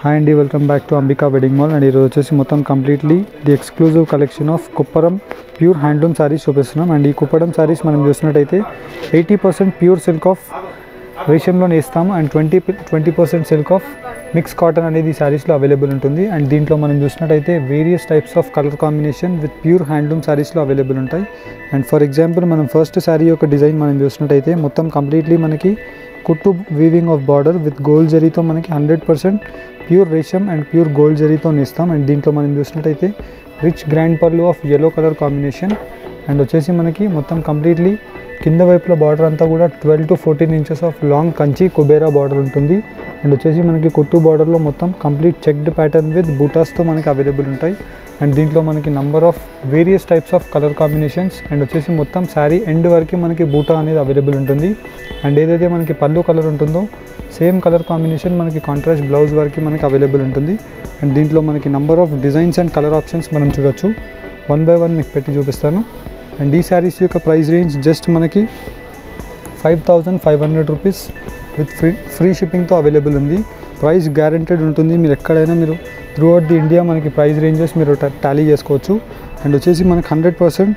hi అండి welcome back to Ambika wedding mall and ఈరోజు వచ్చేసి మొత్తం completely the exclusive collection of Kuppadam pure handloom saris చూపిస్తున్నాం అండ్ ఈ కుప్పడం శారీస్ మనం చూసినట్టయితే eighty percent pure silk of రేషంలో నేస్తాము and twenty twenty percent silk of mix cotton అనేది ఈ శారీస్లో అవైలబుల్ ఉంటుంది అండ్ దీంట్లో మనం చూసినట్టయితే various types of colour combination with pure handloom శారీస్లో అవైలబుల్ ఉంటాయి అండ్ ఫర్ ఎగ్జాంపుల్ మనం ఫస్ట్ శారీ యొక్క డిజైన్ మనం చూసినట్టయితే మొత్తం కంప్లీట్లీ మనకి కుట్టు weaving of border with gold జరీతో మనకి హండ్రెడ్ పర్సెంట్ ప్యూర్ రేషం అండ్ ప్యూర్ గోల్డ్ జరీతో నేస్తాం అండ్ దీంట్లో మనం చూసినట్టయితే రిచ్ గ్రాండ్ పర్లు of yellow colour combination and వచ్చేసి మనకి మొత్తం కంప్లీట్లీ కింద వైపుల బార్డర్ అంతా కూడా twelve to fourteen inches of long Kanchi Kubera border ఉంటుంది అండ్ వచ్చేసి మనకి కుట్టు బార్డర్లో మొత్తం కంప్లీట్ చెక్డ్ ప్యాటర్న్ విత్ బూటాస్తో మనకి అవైలబుల్ ఉంటాయి అండ్ దీంట్లో మనకి number of various types of colour combinations and వచ్చేసి మొత్తం శారీ ఎండ్ వరకు మనకి బూటా అనేది అవైలబుల్ ఉంటుంది అండ్ ఏదైతే మనకి పళ్ళు కలర్ ఉంటుందో సేమ్ కలర్ కాంబినేషన్ మనకి కాంట్రాస్ట్ బ్లౌజ్ వరకు మనకి అవైలబుల్ ఉంటుంది అండ్ దీంట్లో మనకి number of designs and colour options మనం చూడొచ్చు వన్ బై వన్ మీకు పెట్టి చూపిస్తాను అండ్ ఈ శారీస్ యొక్క ప్రైస్ రేంజ్ జస్ట్ మనకి five thousand five hundred rupees with free free షిప్పింగ్తో అవైలబుల్ ఉంది ప్రైస్ గ్యారంటెడ్ ఉంటుంది మీరు ఎక్కడైనా మీరు త్రూ అవుట్ ది ఇండియా మనకి ప్రైస్ రేంజెస్ మీరు టాలీ చేసుకోవచ్చు అండ్ వచ్చేసి మనకి hundred percent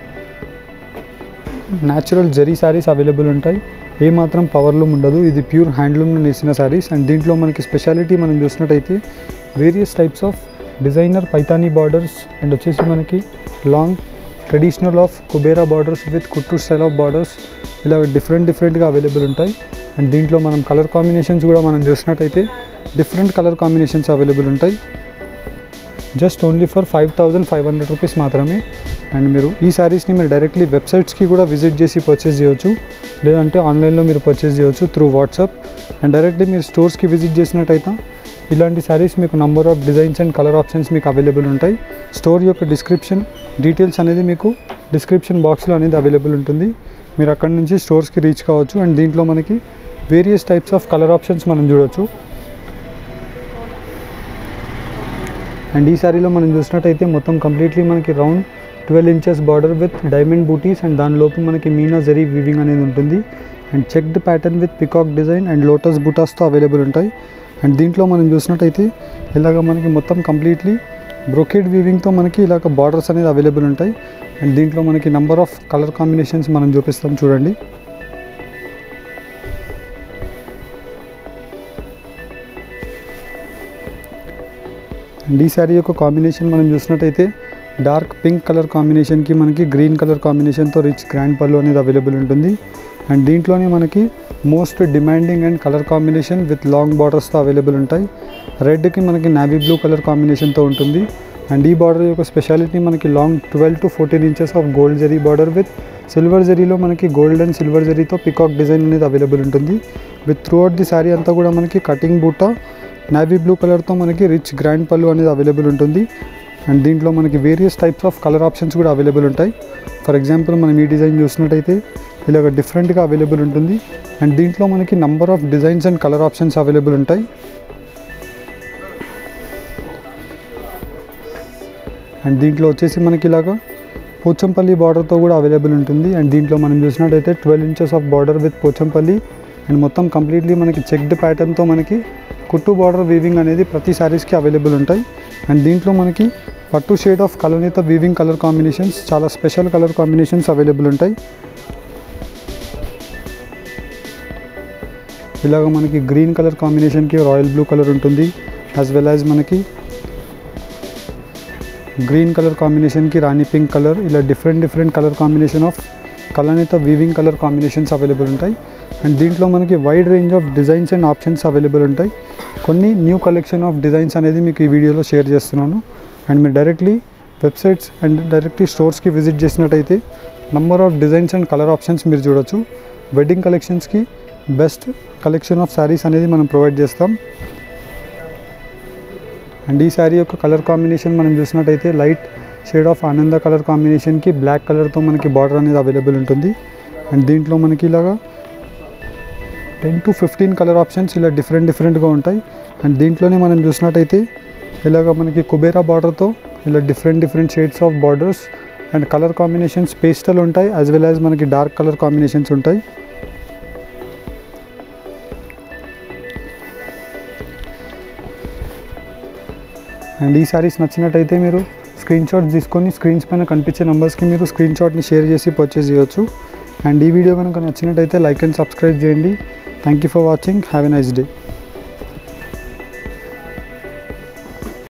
natural zari saris available ఉంటాయి ఏమాత్రం పవర్లూమ్ ఉండదు ఇది ప్యూర్ హ్యాండ్లూమ్లో నేసిన శారీస్ అండ్ దీంట్లో మనకి స్పెషాలిటీ మనం చూసినట్టయితే various types of designer Paithani borders and వచ్చేసి మనకి long traditional of Kubera borders with కుట్టు స్టైల్ ఆఫ్ బార్డర్స్ ఇలా డిఫరెంట్ డిఫరెంట్గా అవైలబుల్ ఉంటాయి అండ్ దీంట్లో మనం కలర్ కాంబినేషన్స్ కూడా మనం చూసినట్టయితే డిఫరెంట్ కలర్ కాంబినేషన్స్ అవైలబుల్ ఉంటాయి just only for five thousand five hundred rupees మాత్రమే అండ్ మీరు ఈ శారీస్ని మీరు డైరెక్ట్లీ వెబ్సైట్స్కి కూడా విజిట్ చేసి పర్చేస్ చేయొచ్చు లేదంటే ఆన్లైన్లో మీరు పర్చేస్ చేయొచ్చు త్రూ వాట్సాప్ అండ్ డైరెక్ట్లీ మీరు స్టోర్స్కి విజిట్ చేసినట్టయితే ఇలాంటి శారీస్ మీకు number of designs and colour options మీకు అవైలబుల్ ఉంటాయి స్టోర్ యొక్క డిస్క్రిప్షన్ డీటెయిల్స్ అనేది మీకు డిస్క్రిప్షన్ బాక్స్లో అనేది అవైలబుల్ ఉంటుంది మీరు అక్కడ నుంచి స్టోర్స్కి రీచ్ కావచ్చు అండ్ దీంట్లో మనకి various types of colour options మనం చూడొచ్చు అండ్ ఈ శారీలో మనం చూసినట్టయితే మొత్తం కంప్లీట్లీ మనకి round twelve inches border with diamond butis and దానిలోపు మనకి మీనా జరీ వీవింగ్ అనేది ఉంటుంది and checked pattern with peacock design and lotus బూటాస్తో అవైలబుల్ ఉంటాయి అండ్ దీంట్లో మనం చూసినట్టయితే ఇలాగ మనకి మొత్తం కంప్లీట్లీ బ్రొకేడ్ వీవింగ్తో మనకి ఇలాగ బార్డర్స్ అనేది అవైలబుల్ ఉంటాయి అండ్ దీంట్లో మనకి నంబర్ ఆఫ్ కలర్ కాంబినేషన్స్ మనం చూపిస్తాం చూడండి అండ్ ఈ శారీ యొక్క కాంబినేషన్ మనం చూసినట్టయితే డార్క్ పింక్ కలర్ కాంబినేషన్కి మనకి గ్రీన్ కలర్ కాంబినేషన్తో రిచ్ గ్రాండ్ పళ్ళు అనేది అవైలబుల్ ఉంటుంది అండ్ దీంట్లోనే మనకి most demanding and colour combination with long బార్డర్స్తో అవైలబుల్ ఉంటాయి రెడ్కి మనకి నావీ బ్లూ కలర్ కాంబినేషన్తో ఉంటుంది అండ్ ఈ బార్డర్ యొక్క స్పెషాలిటీ మనకి long twelve to fourteen inches of gold zari border with silver జరీలో మనకి గోల్డ్ అండ్ సిల్వర్ జరీతో పికాక్ డిజైన్ అనేది అవైలబుల్ ఉంటుంది with throughout the sari అంతా కూడా మనకి కటింగ్ బూటా నావీ బ్లూ కలర్తో మనకి రిచ్ గ్రాండ్ పళ్ళు అనేది అవైలబుల్ ఉంటుంది అండ్ దీంట్లో మనకి various types of colour options కూడా అవైలబుల్ ఉంటాయి ఫర్ ఎగ్జాంపుల్ మనం ఈ డిజైన్ చూసినట్టయితే ఇలాగ డిఫరెంట్గా అవైలబుల్ ఉంటుంది అండ్ దీంట్లో మనకి number of designs and colour options available ఉంటాయి అండ్ దీంట్లో వచ్చేసి మనకి ఇలాగ పోచంపల్లి బార్డర్తో కూడా అవైలబుల్ ఉంటుంది అండ్ దీంట్లో మనం చూసినట్టయితే twelve inches of border with Pochampally and మొత్తం కంప్లీట్లీ మనకి చెక్డ్ ప్యాటర్న్తో మనకి కుట్టు బార్డర్ వీవింగ్ అనేది ప్రతి శారీస్కి అవైలబుల్ ఉంటాయి అండ్ దీంట్లో మనకి పట్టు షేడ్ ఆఫ్ కలర్నితో వీవింగ్ కలర్ కాంబినేషన్స్ చాలా స్పెషల్ కలర్ కాంబినేషన్స్ అవైలబుల్ ఉంటాయి ఇలాగ మనకి గ్రీన్ కలర్ కాంబినేషన్కి రాయల్ బ్లూ కలర్ ఉంటుంది యాజ్ వెల్ యాజ్ మనకి గ్రీన్ కలర్ కాంబినేషన్కి రాణి పింక్ కలర్ ఇలా different different colour combination of కలర్నిత వీవింగ్ కలర్ కాంబినేషన్స్ అవైలబుల్ ఉంటాయి అండ్ దీంట్లో మనకి wide range of designs and options available ఉంటాయి కొన్ని న్యూ కలెక్షన్ ఆఫ్ డిజైన్స్ అనేది మీకు ఈ వీడియోలో షేర్ చేస్తున్నాను అండ్ మీరు డైరెక్ట్లీ వెబ్సైట్స్ అండ్ డైరెక్ట్లీ స్టోర్స్కి విజిట్ చేసినట్టయితే number of designs and colour options మీరు చూడొచ్చు వెడ్డింగ్ కలెక్షన్స్కి బెస్ట్ కలెక్షన్ ఆఫ్ శారీస్ అనేది మనం ప్రొవైడ్ చేస్తాం అండ్ ఈ శారీ యొక్క కలర్ కాంబినేషన్ మనం చూసినట్టయితే లైట్ షేడ్ ఆఫ్ ఆనంద కలర్ కాంబినేషన్కి బ్లాక్ కలర్తో మనకి బార్డర్ అనేది అవైలబుల్ ఉంటుంది అండ్ దీంట్లో మనకి ఇలాగా ten to fifteen colour options ఇలా డిఫరెంట్ డిఫరెంట్గా ఉంటాయి అండ్ దీంట్లోనే మనం చూసినట్టయితే ఇలాగ మనకి కుబేరా బార్డర్తో ఇలా different different shades of borders and colour combinations pastel ఉంటాయి యాజ్ వెల్ యాజ్ మనకి డార్క్ కలర్ కాంబినేషన్స్ ఉంటాయి అండ్ ఈ శారీస్ నచ్చినట్టయితే మీరు స్క్రీన్ షాట్ తీసుకొని స్క్రీన్స్ పైన కనిపించే నెంబర్స్కి మీరు స్క్రీన్ షాట్ని షేర్ చేసి పర్చేస్ చేయొచ్చు అండ్ ఈ వీడియో కనుక నచ్చినట్టయితే లైక్ అండ్ సబ్స్క్రైబ్ చేయండి thank you for watching have a nice day